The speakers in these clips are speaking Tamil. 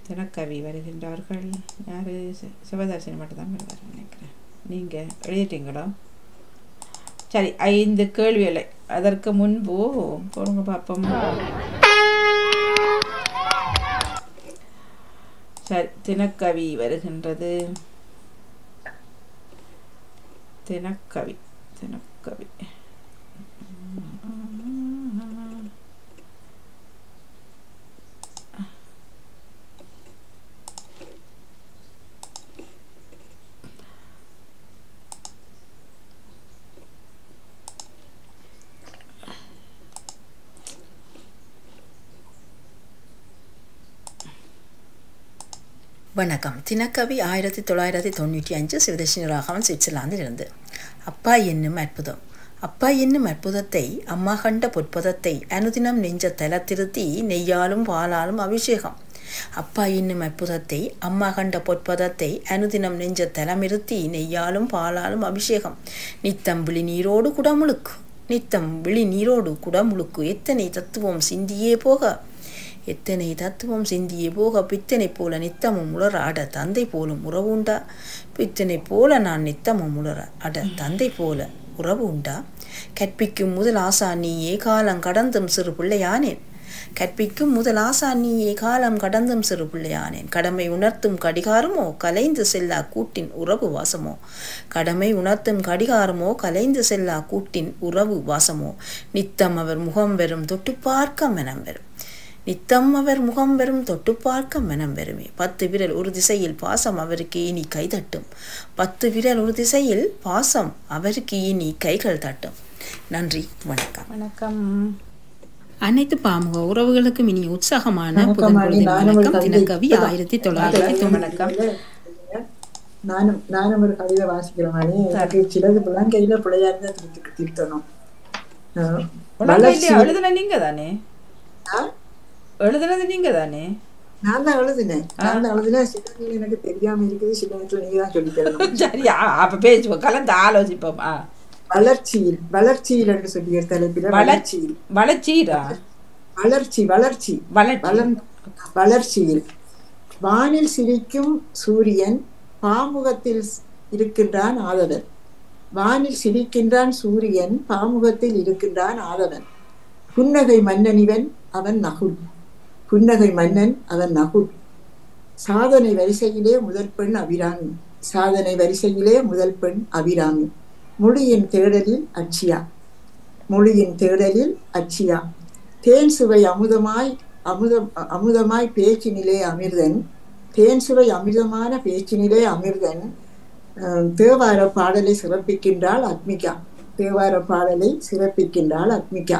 தினக்கவி வருகின்றார்கள் யார் சிவதர்சினி மட்டும் தான் வருவார் நினைக்கிறேன் நீங்கள் எழுதிட்டீங்களோ சரி ஐந்து கேள்விகளை அதற்கு முன்பு போடுங்க பார்ப்போம் சரி தினக்கவி வருகின்றது தினக்கவி தினக்கவி வணக்கம் தினக்கவி ஆயிரத்தி தொள்ளாயிரத்தி தொண்ணூற்றி அஞ்சு சிவதர்ஷினி ராகவன் சுவிட்சர்லாந்தில் இருந்து அப்பா என்னும் அற்புதம் அப்பா என்னும் அற்புதத்தை அம்மா கண்ட பொற்பதத்தை அனுதினம் நெஞ்ச தலத்திருத்தி நெய்யாலும் பாலாலும் அபிஷேகம் அப்பா என்னும் அற்புதத்தை அம்மா கண்ட பொற்பதத்தை அனுதினம் நெஞ்ச தலமிருத்தி நெய்யாலும் பாலாலும் அபிஷேகம் நித்தம் விழி நீரோடு குடமுழுக்கு நித்தம் விழி நீரோடு குடமுழுக்கு எத்தனை தத்துவம் சிந்தியே போக எத்தனை தத்துவம் சிந்தியே போக பித்தனை போல நித்தமும் உளர அட தந்தை போலும் உறவு உண்டா பித்தனை போல நான் நித்தமும் உளர அட தந்தை போல உறவு உண்டா கற்பிக்கும் முதல் ஆசா நீயே காலம் கடந்தும் சிறு பிள்ளையானேன் கற்பிக்கும் முதல் ஆசா நீயே காலம் கடந்தும் சிறு பிள்ளையானேன் கடமை உணர்த்தும் கடிகாரமோ கலைந்து செல்லா கூட்டின் உறவு வாசமோ கடமை உணர்த்தும் கடிகாரமோ கலைந்து செல்லா கூட்டின் உறவு வாசமோ நித்தம் அவர் முகம் வெறும் தொட்டு பார்க்க மனம் வெறும் நித்தம் அவர் முகம் வெறும் தொட்டு பார்க்க மனம் வெறுமே பத்து விரல் ஒரு திசையில் பாசம் அவருக்கு இனி கை தட்டும் பத்து விரல் ஒரு திசையில் பாசம் அவருக்கு இனி கைகள் தட்டும் நன்றி வணக்கம் வணக்கம் அனைத்து பாமுக உறவுகளுக்கும் இனி உற்சாகமான வணக்கம், புதன் அண்ணி. பொழுதின் நானும் ஒரு வணக்கம் கவிதை தினக்கவி இப்பதான் ஆயிரத்தி தொள்ளாயிரத்தி தொண்ணூற்றி வணக்கம் நானும் நானும் ஒரு கவிதை வாசிக்கிறேன் மணி எனக்கு சிலது இப்பெல்லாம் கையில பிள்ளையா இருந்தா திருத்தி திருத்தணும் ஆஹ், வளர்ச்சி எழுதுன நீங்க தானே ஆ? எழுதுனது நீங்க தானே நான் தான் எழுதினேன் நான் தான் எழுதினேன் சில நேரம் எனக்கு தெரியாம இருக்குது சில நேரத்துல நீங்க தான் சொல்லி தரணும் சரி ஆ, அப்ப பேசுவோம் கலந்து ஆலோசிப்போம் ஆ வளர்ச்சியில் வளர்ச்சியில் என்று சொல்லிய தலைப்பில வளர்ச்சியில் வளர்ச்சீரா வளர்ச்சி வளர்ச்சி வளர்ச்சி வளர் வளர்ச்சியில் வானில் சிரிக்கும் சூரியன் பாமுகத்தில் இருக்கின்றான் ஆதவன் வானில் சிரிக்கின்றான் சூரியன் பாமுகத்தில் இருக்கின்றான் ஆதவன் புன்னகை மன்னனிவன் அவன் நகுல் புன்னகை மன்னன் அவன் நகுல் சாதனை வரிசையிலே முதல் பெண் அபிராமி சாதனை வரிசையிலே முதல் பெண் அபிராமி மொழியின் தேடலில் அச்சியா மொழியின் தேடலில் அச்சியா தேன் சுவை அமுதமாய் அமுதம் அமுதமாய் பேச்சினிலே அமிர்தன் தேன் சுவை அமிர்தமான பேச்சினிலே அமிர்தன் அஹ், தேவார பாடலை சிறப்பிக்கின்றாள் அத்மிகா தேவார பாடலை சிறப்பிக்கின்றாள் அத்மிகா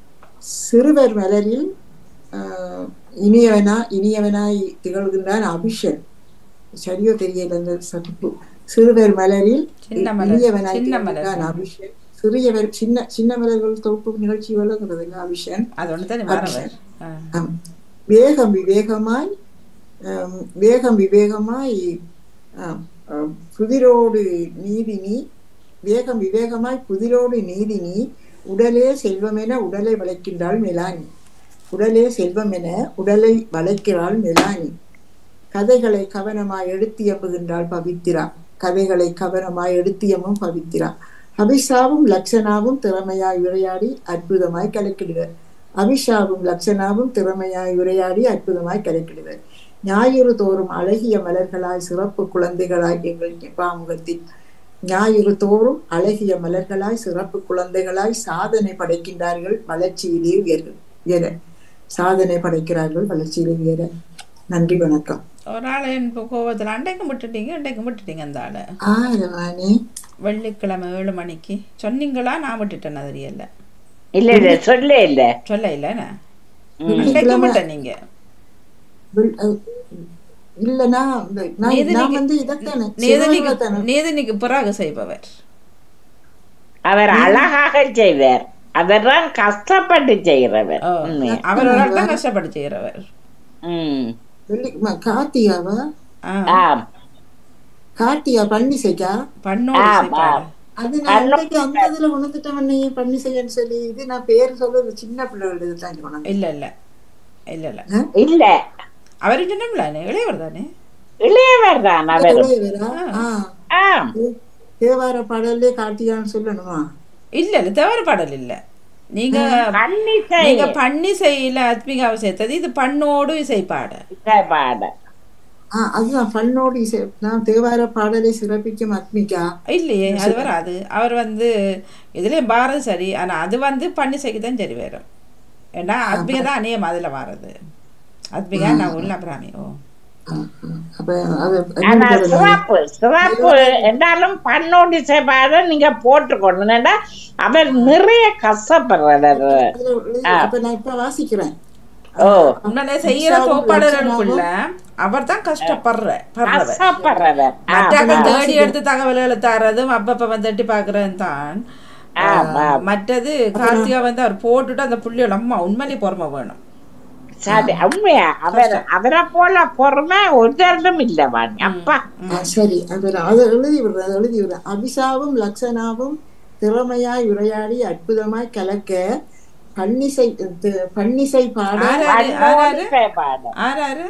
சிறுவர் மலரில் ஆஹ், இனியவனா இனியவனாய் திகழ்கின்றான் அபிஷன் சரியோ தெரியல அந்த சகுப்பு சிறுவர் மலரில் சின்ன மலர், இனியவனாய் சின்ன மலர். திகழ்கின்றான் அபிஷன் சிறியவர் சின்ன சின்ன மலர்கள் தொகுப்பு நிகழ்ச்சி வழங்குறது இல்லை அபிஷன் அது ஒன்று தானே வரவர் ஆ. ஆம். வேகம் விவேகமாய் ஆம், வேகம் விவேகமாய் ஆம், ஆம், புதிரோடு நீதினி வேகம் விவேகமாய் புதிரோடு நீதினி உடலே செல்வமென உடலை வளைக்கின்றாள் மெலானி உடலே செல்வமென உடலை வளைக்கிறாள் மெலானி கதைகளை கவனமாய் எடுத்தியம்புகின்றாள் பவித்திரா கதைகளை கவனமாய் எடுத்தியமும் பவித்திரா அபிஷாவும் லக்ஷனாவும் திறமையாய் உரையாடி அற்புதமாய் கலக்கிடுவர் அபிஷாவும் லக்ஷனாவும் திறமையாய் உரையாடி அற்புதமாய் கலக்கிடுவர் ஞாயிறு தோறும் அழகிய மலர்களாய் சிறப்பு குழந்தைகளாய் எங்கள் பாமுகத்தில் ஞாயிறு தோறும் அழகிய மலர்களாய் சிறப்பு குழந்தைகளாய் சாதனை படைக்கின்றார்கள் வளர்ச்சியிலே உயர் உயர சாதனை படைக்கிறார்கள் வளர்ச்சியிலே உயர நன்றி வணக்கம் ஒரு ஆள் என் கோவத்தில் அண்டைக்கும் விட்டுட்டீங்க அண்டைக்கும் விட்டுட்டீங்க அந்த ஆளை ஆரவானே வெள்ளிக்கிழமை ஏழு மணிக்கு சொன்னீங்களா நான் விட்டுட்டேன் அது தெரியல இல்ல இல்ல சொல்ல இல்ல சொல்ல இல்லைண்ணா அண்டைக்கும் விட்டேன் நீங்க வில்- அஹ் இல்லனா இந்த- நான் நான் நேதனிக்கு- வந்து இதைத்தானே நேதனிக்கு சிறுவர்களைத்தானே. நேதனிக்கு பிறகு செய்பவர் அவர் அழகாக செய்வார் அவர்தான் கஷ்டப்பட்டு செய்கிறவர் ஓ, உண்மையா. அவர் ஒரு ஆள் தான் கஷ்டப்பட்டு செய்கிறவர் ம் வெள்ளி ம- கார்த்திகாவா ஆ ஆம் கார்த்திகா பன்னிசைக்கா பண்ணோடு ஆ, செய்வாரு. அது நான் அன்றைக்கு அந்த இதுல உணர்ந்துட்டேன் நீ பன்னிசைன்னு சொல்லி இது நான் பேர் சொல்றது சின்ன பிள்ளைகள் இதுதான் கொண்டாந்து இல்ல இல்ல இல்ல இல்ல இல்ல அவர் சொன்னோம்ல இளையவர் தானே இளையவர் தான் அவர் இளையவரா? ஆ. ஆம் தே- தேவார பாடல்லே கார்த்திகான்னு சொல்லணுமா இல்ல இல்ல தவறு பாடல் இல்ல நீங்க கன்னிசை நீங்க பண்ணி செய்யல ஆத்மிகாவை சேர்த்தது இது பண்ணோடு இசை பாட இசை பாட ஆ அதுதான் பண்ணோடு இசை நான் தேவார பாடலை சிறப்பிக்கும் அத்மிகா இல்லையே அது வராது அவர் வந்து இதுலயும் பாரது சரி ஆனா அது வந்து பண்ணி செய்ய தான் சரி வரும் ஏன்னா ஆத்மிகா தான் அநேகம் அதுல வாரது ஆத்மிகா நான் உள்ள அபிராமி ஓ ஆ, ஆ. அப்ப அது ஆனா சிறப்பு சிறப்பு என்றாலும் பண்ணோடு இசை பாட நீங்க போட்டுக்கொள்ளணும் ஏன்னா அவர் நிறைய கஷ்டப்படுறாரு அதுல எழுதி- அப்ப நான் இப்ப வாசிக்கிறேன் ஓ உடனே செய்யற தோப்பாளர்களுக்குள்ள அவர் தான் கஷ்டப்படுற படுறவர் கஷ்டப்படுறவர் மற்றாக்கள் தேடி எடுத்து தகவல்களை தரதும் அப்பப்ப வந்து எட்டி பாக்குறதும் தான் ஆமா. மற்றது கார்த்திகா வந்து அவர் போட்டுட்டு அந்த புள்ளியோட அம்மா உண்மையிலே பொறுமை வேணும் சரி உண்மையா அவர் அவரை போல பொறுமை ஒருத்தரும் இல்ல வாணி அப்பா ஆ, சரி அப்ப நான் அதை எழுதி விடுறேன் அதை எழுதி விடுறேன் அபிசாவும் லக்ஷனாவும் திறமையாய் உரையாடி அற்புதமாய் கலக்க பன்னிசை தி- பன்னிசை பாட ஆறாரு பண்ணோடு ஆறாரு இசை பாட ஆறாரு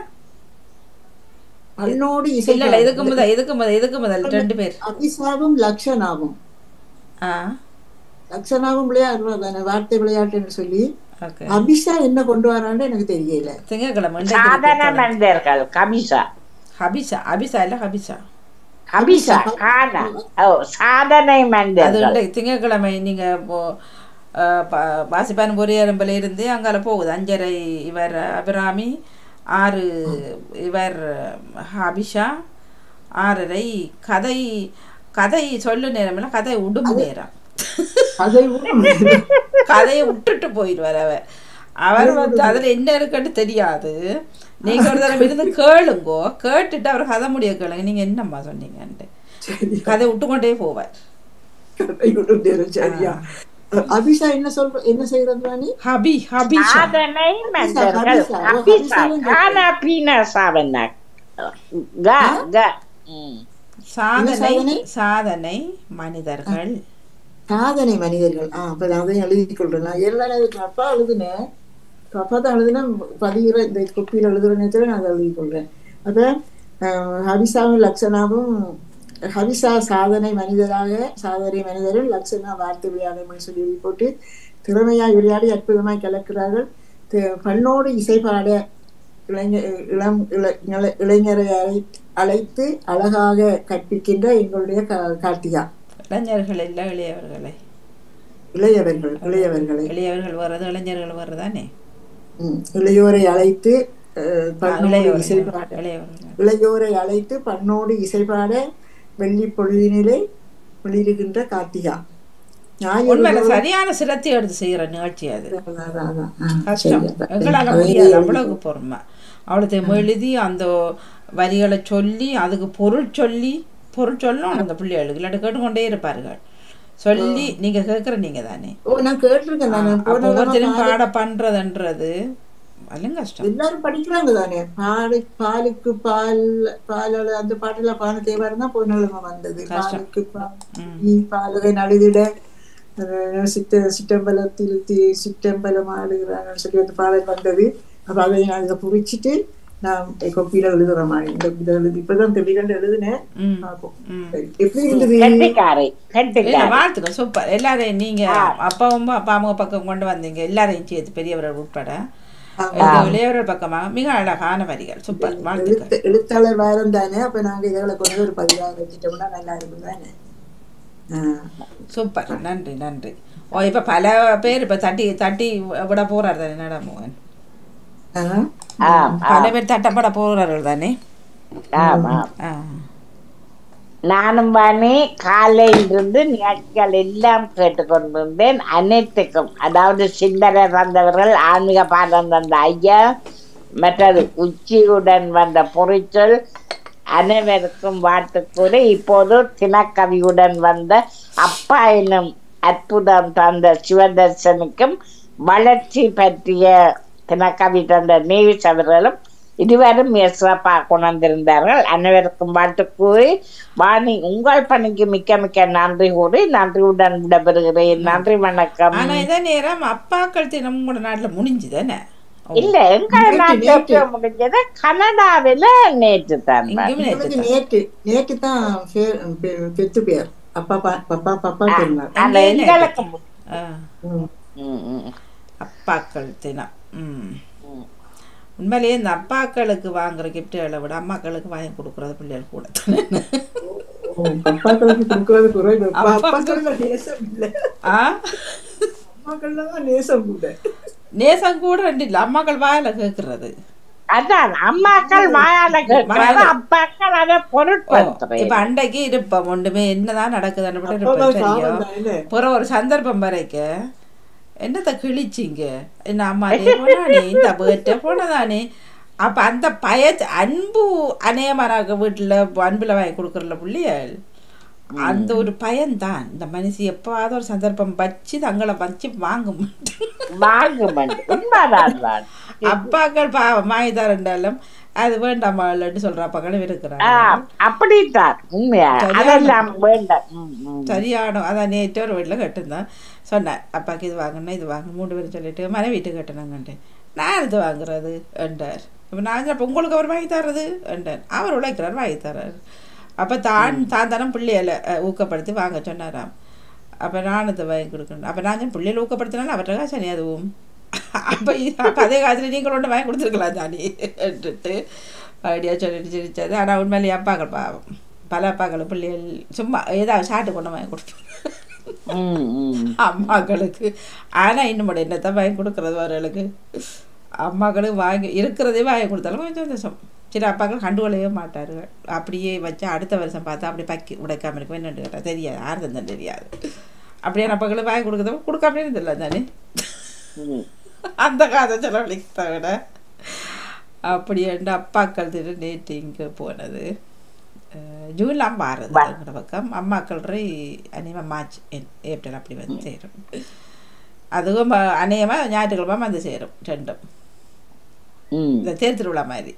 பண்ணோடு இசை இல்ல இல்ல இதுக்கு முதல் இதுக்கு முதல் இதுக்கு முதல் ரெண்டு பேர் அபிசாவும் லக்ஷனாவும் ஆ லக்ஷனாவும் விளையாடுறா தானே வார்த்தை விளையாட்டுன்னு சொல்லி ஓகே அபிஷா என்ன கொண்டு வரான்னு எனக்கு தெரியல திங்கக்கிழமை சாதன மனிதர்கள் கபிசா ஹபிஷா அபிஷா இல்ல ஹபிஷா கபிசா காண ஓ சாதனை அது மனிதர்கள் இன்றைக்கு திங்கக்கிழமை நீங்க இப்போ அஹ், ப- வாசிப்பான் பொறியரம்பில் இருந்து அங்கால போகுது அஞ்சரை இவர் அபிராமி ஆறு இவர் ஹபிஷா ஆறரை கதை கதை சொல்லு நேரம் கதை உடும் நேரம் அதை விட கதையை விட்டுட்டு போயிடுவார் அவர் அவர் வந்து அதுல என்ன இருக்குன்னு தெரியாது நீங்க ஒரு தடவை இருந்து கேளுங்கோ கேட்டுட்டு அவர் கதை முடிய கேளுங்க நீங்க என்னம்மா சொன்னீங்கன்ட்டு கதை விட்டுக்கொண்டே போவார் கதை விடும் நேரம் சரியா அபிஷா என்ன சொல்ற என்ன செய்யறது ராணி ஹபி ஹபிஷா சாதனை மனிதர்கள் கபிசா, ஓ, கபிசா கபிசாவும் காண பீன சாவன க க ம். சாதனை சாதனை? சாதனை மனிதர்கள் சாதனை மனிதர்கள் ஆ அப்ப நான் அதையும் எழுதி கொள்றேன் நான் எல்லாரும் இதுக்கு அப்பா எழுதுனேன் அப்பா தான் எழுதுனேன் பதிகிற இந்த கொப்பியில் எழுதுற நேரத்தில் நான் அதை எழுதி கொள்றேன் அப்ப அஹ், ஹபிசாவும் லக்ஷனாவும் ஹபிசா சாதனை மனிதராக சாதனை மனிதர்கள் லக்ஷனா வார்த்தை விளையாடுன்னு சொல்லி எழுதி போட்டு திறமையாய் விளையாடி அற்புதமாய் கலக்கிறார்கள் தி- பண்ணோடு இசை பாட இளைஞ இளம் இள- இள- இளைஞரை அழை அழைத்து அழகாக கற்பிக்கின்ற எங்களுடைய கா- கார்த்திகா இளைஞர்கள் இல்ல இளையவர்களை இளையவர்கள் இளையவர்களை இளையவர்கள் வர்றது இளைஞர்கள் வர்றதானே ம், இளையோரை அழைத்து அஹ், பண்ணோடு இசை பாட இளையவர்கள் இளையவர்கள் இளையோரை அழைத்து பண்ணோடு இசை பாட வெள்ளி பொழுதினிலே வெளியிடுகின்ற கார்த்திகா ஞாயிறு உண்மையில சரியான சிரத்தை எடுத்து செய்யற நிகழ்ச்சி அது அதான், அதான், அதான். ஆ, கஷ்டம் சரி, அப்ப. எங்களால முடியாது அவ்வளவு பொறுமை அவளுக்கு எழுதி அந்த வரிகளை சொல்லி அதுக்கு பொருள் சொல்லி பொருள் சொல்லணும் அந்த பிள்ளைகளுக்கு இல்லாட்டி கேட்டுக்கொண்டே இருப்பார்கள் சொல்லி நீங்க கேட்குற நீங்க தானே ஓ நான் கேட்டிருக்கேன் தானே அப்போ போன தடவை ஒவ்வொருத்தரும் பாட பண்றதுன்றது அதுவும் கஷ்டம் எல்லாரும் படிக்கிறாங்க தானே பாடு பாலுக்கு பால் பால் அந்த பாட்டுல பான தேவாரம் தான் போன நிலைமை வந்தது பாலுக்கு பால் நீ பாலகை நழுதிட அஹ், சிட்ட சிட்டம்பலத்தில் தி- சிட்டம்பலம் ஆடுகிறான்னு சொல்லி அந்த பாடல் வந்தது அப்ப அதை நான் இதை புரிச்சிட்டு நான் கொப்பியில எழுதுற மாதிரி இந்த இதை எழுதி இப்பதான் தெளிகண்டு எழுதுனேன் ம் பார்ப்போம். ம் சரி. எப்படி இருந்தது கெட்டிக்காரை இல்ல கெட்டிக்காரை வாழ்த்துக்கள் சூப்பர் எல்லாரையும் நீங்க அப்பாவும் அப்பா அம்மா பக்கம் கொண்டு வந்தீங்க எல்லாரையும் சேர்த்து பெரியவர்கள் உட்பட இது இளையவர்கள் பக்கமாக மிக அழகான வரிகள் சூப்பர் வாழ்த்துக்கள் எழுத்து எழுத்தாளர் வேறம் தானே அப்ப நாங்க இதுகளை கொண்டு ஒரு பதிவாக வச்சுட்டோம்னா நல்லா இருக்கும் தானே ஆஹ் சூப்பர் நன்றி நன்றி ஓ இப்ப பல பேர் இப்ப தட்டி தட்டி விட போறாரு தானே நடமோகன் ஆஹ் ஆம் பல பேர் தட்டப்பட போறார்கள் தானே ஆமா ஆ. நானும் வாணி காலையிலிருந்து நிகழ்ச்சிகள் எல்லாம் கேட்டுக்கொண்டிருந்தேன் அனைத்துக்கும் அதாவது சிந்தனை தந்தவர்கள் ஆன்மீக பாடம் தந்த ஐயா மற்றது உச்சியுடன் வந்த பொறிச்சொல் அனைவருக்கும் வாழ்த்து கூறி இப்போது தினக்கவியுடன் வந்த அப்பா என்னும் அற்புதம் தந்த சிவதர்சனுக்கும் வளர்ச்சி பற்றிய தினக்கவி தந்த நேவிஸ் அவர்களும் இருவரும் மிக சிறப்பாக கொண்டிருந்தார்கள் அனைவருக்கும் வாழ்த்து கூறி வாணி உங்கள் பணிக்கு மிக்க மிக்க நன்றி கூறி நன்றியுடன் விடைபெறுகிறேன் நன்றி வணக்கம் ஆனா இதே நேரம் அப்பாக்கள் தினம் கூட நாட்டுல முடிஞ்சு தானே இல்ல எங்க நேற்று, நாட்டு நேற்று. எப்ப முடிஞ்சது கனடாவில நேற்று தான் இங்கேயும் நேற்று உங்களுக்கு தான். நேற்று நேற்று தான் பேர் பெ- பெற்று பேர் அப்பா பா- பப்பா பப்பா சொன்னார் அந்த அங்கேயே எங்களுக்கு நேற்று. ஆ, ம். ம், ம். அப்பாக்கள் தினம் ம் ம். உண்மையிலேயே இந்த அப்பாக்களுக்கு வாங்குற கிஃப்ட்டுகளை விட அம்மாக்களுக்கு வாங்கி கொடுக்குறது பிள்ளைகள் கூட ஓ, பப்பாக்களுக்கு கொடுக்கறது குறைவு அப்பா- அப்பா- அப்பாக்கள்ல நேசம் இல்லை ஆ அம்மாக்கள்ல தான் நேசம் கூட நேசம் கூட ரெண்டு இல்லை அம்மாக்கள் வாயில கேட்கறது அதான் அம்மாக்கள் வாயால கேட்கறாங்க வாயால. அப்பாக்கள் அதை இப்ப பொருட்படுத்துறேன் அன்றைக்கு இருப்போம் ஒன்றுமே என்னதான் நடக்குதுன்னு விட அப்பா இருப்போம் பாவம் தெரியும் தான் என்ன பிற ஒரு சந்தர்ப்பம் வரைக்க என்னத்த கிழிச்சிங்க என்ன அம்மா அதே போனானே இந்த பேர்ட்ட போனதானே அப்ப அந்த பய அன்பு அநேகமாக வீட்டுல அன்புல வாங்கி கொடுக்குறல பிள்ளைகள் அந்த ஒரு பயன்தான் இந்த மனுஷி எப்பாவது ஒரு சந்தர்ப்பம் வச்சு தங்களை வச்சு வாங்கும் வாங்க மாட்டேன் உண்மைதான் தான். அப்பாக்கள் பாவம் வாங்கி தரண்டாலும் அது வேண்டாம் இல்லைன்னு சொல்ற அப்பாக்களும் ஆ, இருக்கிறாங்க அப்படித்தான் உண்மையா சரியான- அதெல்லாம் வேண்டாம் ம், ம். சரியான அதான் நேற்று ஒரு வீட்டில் கட்டுந்தான் சொன்னேன் அப்பாக்கு இது வாங்கினா இது வாங்க மூணு பேரும் சொல்லிட்டு மனை வீட்டுக்கு கட்டினாங்கன்ட்டு நான் இது வாங்குறது என்றார் இப்போ நான் அப்போ உங்களுக்கு அவர் வாங்கி தர்றது என்றார் அவர் உழைக்கிறார் வாங்கி தர்றார் அப்போ தான் தான் தானே பிள்ளைகளை அஹ், ஊக்கப்படுத்தி வாங்க சொன்னாராம் அப்போ நான் இதை வாங்கி கொடுக்கணும் அப்போ நான் பிள்ளைகளை ஊக்கப்படுத்தினாலும் அவர்கிட்ட காசனி அதுவும் அப்போ அப்போ அதே காலத்தில் நீங்கள் ஒன்று வாங்கி கொடுத்துருக்கலாம் தானே என்றுட்டு ஐடியா சொல்லிட்டு சிரிச்சது ஆனால் உண்மையிலேயே அப்பாக்கள் பாவம் பல அப்பாக்கள் பிள்ளைகள் சும்மா ஏதாவது சாட்டு கொண்டு வாங்கி கொடுப்போம் ம், ம். அம்மாக்களுக்கு ஆனால் இன்னும் கூட என்னத்தான் வாங்கி கொடுக்குறது அவர்களுக்கு அம்மாக்களுக்கு வாங்கி இருக்கிறதே வாங்கி கொடுத்தாலும் கொஞ்சம் சந்தோஷம் சில அப்பாக்கள் கண்டுகொள்ளவே மாட்டார்கள் அப்படியே வச்சு அடுத்த வருஷம் பார்த்தா அப்படி பக்கி உடைக்காம இருக்கும் என்னன்னு கேட்டால் தெரியாது யார் தான் தெரியாது அப்படியே அப்பாக்களுக்கு வாங்கி கொடுக்குறத கொடுக்காமலே இருந்தில்ல தானே ம். அந்த காதை செலவழிக்கிறத விட அப்படி என்ற அப்பாக்கள் திரு நேற்று இங்கே போனது அஹ் ஜூன்லாம் பாருது எங்களோட பக்கம் அம்மாக்கள் அநேகமாக மார்ச் ஏ- ஏப்ரல் அப்படி வந்து சேரும் அதுவும் அநேகமாக ஞாயிற்றுக்கிழமை வந்து சேரும் ரெண்டும் ம். இந்த தேர் திருவிழா மாதிரி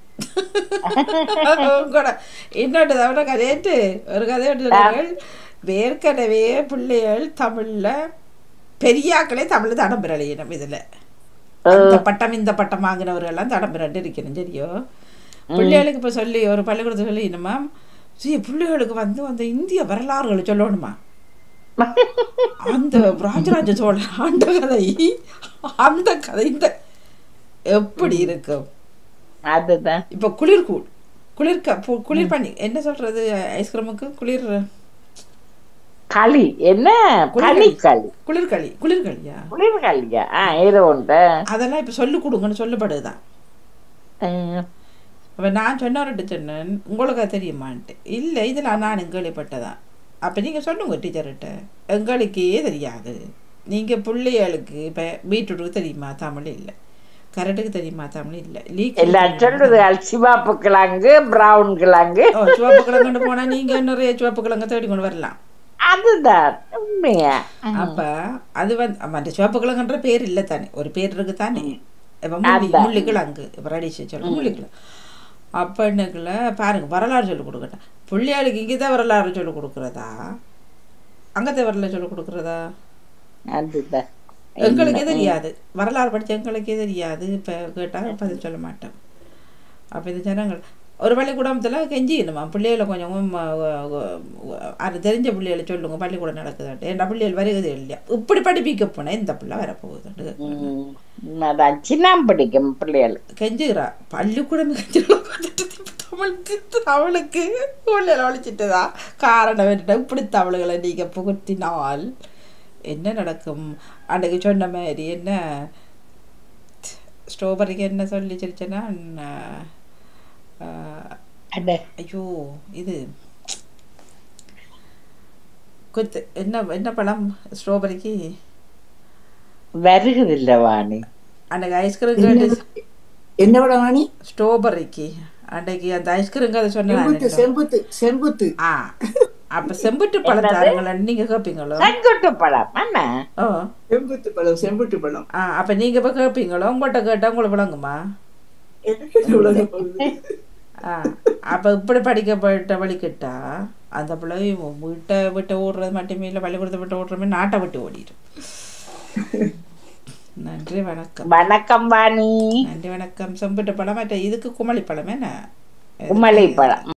கூட இன்னொன்று தவிர கதையிட்டு ஒரு கதை சொல்லுங்கள் ஏற்கனவே பிள்ளைகள் தமிழில் பெரியாக்களே தமிழ் தடம் பெறலையினம் இதில் அந்த பட்டம் இந்த பட்டம் வாங்கினவர்கள் எல்லாம் தடம் பிறண்டு இருக்கணும் சரியோ பிள்ளைகளுக்கு இப்போ சொல்லி ஒரு பள்ளிக்கூடத்தில் சொல்லி என்னமா சரி பிள்ளைகளுக்கு வந்து அந்த இந்திய வரலாறுகளை சொல்லணுமா அந்த ராஜராஜ சோழன் ஆண்ட கதை அந்த கதை இந்த எப்படி இருக்கும் அதுதான் இப்போ குளிர் கூழ் குளிர் க பு- குளிர் பண்ணி என்ன சொல்றது ஐஸ்கிரீமுக்கு குளிர் களி என்ன பனிக்களி குளிர்களி குளிர்களியா குளிர்களியா ஆ ஏதோ உண்டு அதெல்லாம் இப்போ சொல்லி கொடுங்கன்னு சொல்லப்படுதுதான் ம். அப்போ நான் சொன்னவர்கிட்ட சொன்னேன் உங்களுக்கு அது தெரியுமான்ட்டு இல்லை இதில் நான் கேள்விப்பட்டதான் அப்போ நீங்கள் சொல்லுங்க டீச்சர்கிட்ட எங்களுக்கே தெரியாது நீங்கள் பிள்ளைகளுக்கு இப்போ பீட்ரூட்டுக்கு தெரியுமா தமிழ் இல்லை கரட்டுக்கு தெரியுமா தமிழ் இல்லை லீக் எல்லாம் சொல்றது சிவப்பு கிழங்கு பிரவுன் கிழங்கு ஓ சிவப்பு கிழங்கு போனால் நீங்கள் நிறைய சிவப்பு கிழங்கு தேடி கொண்டு வரலாம் அதுதான் உண்மையா அப்ப அது வந்து மற்ற சிவப்பு கிழங்குன்ற பேர் இல்லை தானே ஒரு பேர் இருக்கு தானே இப்போ முள்ளி முள்ளி கிழங்கு இப்போ ரடிச்சு சொல்ல முள்ளி கிழங்கு அப்போ என்னக்குள்ள பாருங்க வரலாறு சொல்லிக் கொடுக்கட்டேன் பிள்ளையாளுக்கு இங்கே தான் வரலாறு சொல்லிக் கொடுக்குறதா அங்கத்தை வரலாறு சொல்லிக் கொடுக்குறதா அதுதான் எங்களுக்கே தெரியாது வரலாறு படிச்ச எங்களுக்கே தெரியாது இப்போ கேட்டால் பதில் சொல்ல மாட்டோம் அப்போ இந்த ஜனங்கள் ஒரு பள்ளிக்கூடத்தில் கெஞ்சிக்கணுமா பிள்ளைகளை கொஞ்சம் ம, வ- வ- அது தெரிஞ்ச பிள்ளைகளை சொல்லுங்க பள்ளிக்கூடம் நடக்குதாட்டு என் பிள்ளைகள் வருகிறது இல்லையா இப்படி படிப்பிக்க போனேன் இந்த பிள்ளை வரப்போகுது ம். அதான் சின்ன பிடிக்கும் பிள்ளைகள் கெஞ்சுகிறா பள்ளிக்கூடம் கெஞ்சுகிறா தமிழுக்கு தமிழுக்கு பிள்ளைகளை ஒழிச்சிட்டுதா காரணம் என்ன இப்படி தமிழ்களை நீங்கள் புகுத்தினால் என்ன நடக்கும் அன்றைக்கு சொன்ன மாதிரி என்ன ஸ்ட்ராபெரிக்கு என்ன சொல்லி சிரிச்சேன்னா அட, ஐயோ இது குத்து என்ன என்ன பழம் ஸ்ட்ராபெரிக்கு வருகுதில்ல வாணி அன்றைக்கு ஐஸ்கிரீம் கேட்டு என்ன விட வாணி ஸ்ட்ராபெரிக்கு அன்றைக்கு அந்த ஐஸ்கிரீம் கதை செம்புத்து சொன்னேன் செம்புத்து செம்புத்து ஆ அப்ப செம்புட்டு பழம் தாருங்களா நீங்க கேட்பீங்களோ செங்குட்டு பழம் என்ன ஓ செம்புத்து பழம் செம்புத்து பழம் ஆ அப்ப நீங்க இப்ப கேட்பீங்களோ உங்கள்கிட்ட கேட்டா உங்களுக்கு விளங்குமா எனக்கு உலக பொழுது ஆ அப்ப இப்படி படிக்கப்பட்ட வழிக்கிட்டா அந்த பிள்ளை வீட்டை விட்டு ஓடுறது மட்டுமே இல்லை பள்ளிக்கூடத்தை விட்டு ஓடுற மாதிரி நாட்டை விட்டு ஓடிடும் நன்றி வணக்கம் வணக்கம் வாணி நன்றி வணக்கம் செம்பிட்ட பழம் மற்ற இதுக்கு குமளி பழம் என்ன குமளி பழம்